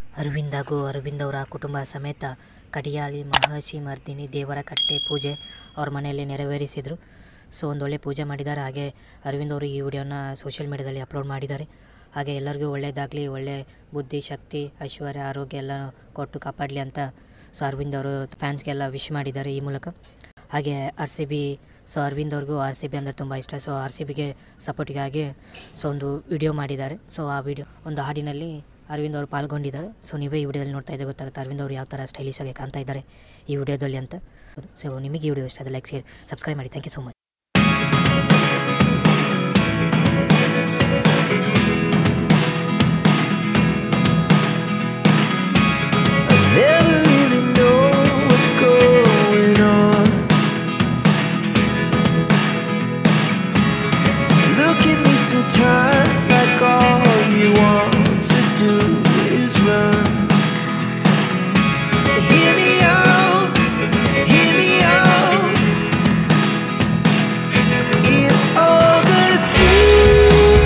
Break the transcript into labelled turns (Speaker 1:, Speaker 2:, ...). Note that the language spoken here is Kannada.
Speaker 1: ಅರವಿಂದ್ ಹಾಗೂ ಅರವಿಂದ್ ಅವರ ಕುಟುಂಬ ಸಮೇತ ಕಡಿಯಾಲಿ ಮಹರ್ಷಿ ಮರ್ದಿನಿ ದೇವರ ಕಟ್ಟೆ ಪೂಜೆ ಅವ್ರ ಮನೆಯಲ್ಲಿ ನೆರವೇರಿಸಿದರು ಸೊ ಒಂದು ಒಳ್ಳೆ ಪೂಜೆ ಮಾಡಿದ್ದಾರೆ ಹಾಗೆ ಅರವಿಂದ್ ಅವರು ಈ ವಿಡಿಯೋನ ಸೋಷಿಯಲ್ ಮೀಡ್ಯಾದಲ್ಲಿ ಅಪ್ಲೋಡ್ ಮಾಡಿದ್ದಾರೆ ಹಾಗೆ ಎಲ್ಲರಿಗೂ ಒಳ್ಳೆಯದಾಗಲಿ ಒಳ್ಳೆ ಬುದ್ಧಿ ಶಕ್ತಿ ಐಶ್ವರ್ಯ ಆರೋಗ್ಯ ಎಲ್ಲ ಕೊಟ್ಟು ಕಾಪಾಡಲಿ ಅಂತ ಸೊ ಅರವಿಂದ್ ಅವರು ಫ್ಯಾನ್ಸ್ಗೆಲ್ಲ ವಿಶ್ ಮಾಡಿದ್ದಾರೆ ಈ ಮೂಲಕ ಹಾಗೆ R C B so Arvind ಅವ್ರಿಗೂ ಆರ್ ಸಿ ಬಿ ಅಂದರೆ ತುಂಬ ಇಷ್ಟ ಸೊ ಆರ್ ಸಿ ಬಿಗೆ ಸಪೋರ್ಟಿಗಾಗಿ ಸೊ ಒಂದು ವಿಡಿಯೋ ಮಾಡಿದ್ದಾರೆ ಸೊ ಆ ವಿಡಿಯೋ ಒಂದು ಹಾಡಿನಲ್ಲಿ ಅರವಿಂದ್ ಅವರು ಪಾಲ್ಗೊಂಡಿದ್ದಾರೆ ಸೊ ನೀವೇ ಈ ವಿಡಿಯೋದಲ್ಲಿ ನೋಡ್ತಾ ಇದ್ದರೆ ಗೊತ್ತಾಗುತ್ತೆ ಅರವಿಂದ್ ಅವರು ಯಾವ ಥರ ಸ್ಟೈಲಿಶ್ ಆಗಿ ಕಾಣ್ತಾ ಇದ್ದಾರೆ ಈ ವಿಡಿಯೋದಲ್ಲಿ ಅಂತ ಸೊ ನಿಮಗೆ ಈ ವಿಡಿಯೋ ಇಷ್ಟ ಆದರೆ ಲೈಕ್ ಶೇರ್ ಸಬ್ಸ್ಕ್ರೈಬ್ ಮಾಡಿ ಥ್ಯಾಂಕ್ ಯು ಸೊ ಮಚ್